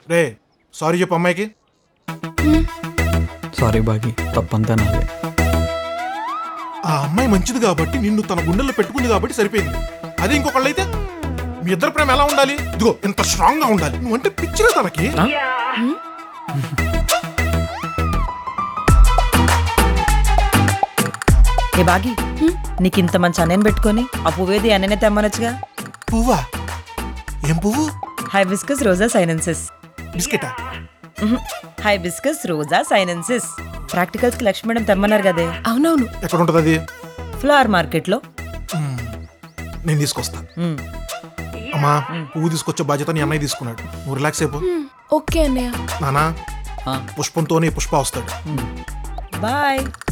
రే sorry చెప్పు అమ్మాయికి sorry బాగి తప్పంతా నాదే ఆ అమ్మాయి మంచిది కాబట్టి నిన్ను తన గుండెల్లో పెట్టుకుంది కాబట్టి సరిపోయింది అదే ఇంకొకళ్ళు అయితే మీ ఇద్దరు ప్రేమ ఎలా ఉండాలి ఇదిగో ఇంత స్ట్రాంగ్ గా ఉండాలి నువ్వంటే పిచ్చిగా తనకి ఏ బాగి నీకు ఇంత మంచి అన్నయ్యని పెట్టుకొని ఆ పువ్వేది అన్ననే తెమ్మనొచ్చుగా పువ్వా ఏం పువ్వు హై బిస్కస్ రోజా సైనెన్సెస్ బిస్కెటా హై బిస్కస్ రోజా సైనెన్సెస్ ప్రాక్టికల్స్ కి లక్ష్మీ మేడం తెమ్మన్నారు కదే అవునవును ఎక్కడ ఉంటుంది అది ఫ్లవర్ మార్కెట్ లో నేను తీసుకొస్తా అమ్మా పువ్వు తీసుకొచ్చే బాధ్యత నీ అన్నయ్య తీసుకున్నాడు నువ్వు రిలాక్స్ అయిపో ఓకే అన్నయ్య నానా ఆ. పుష్పంతోనే పుష్ప వస్తాడు బాయ్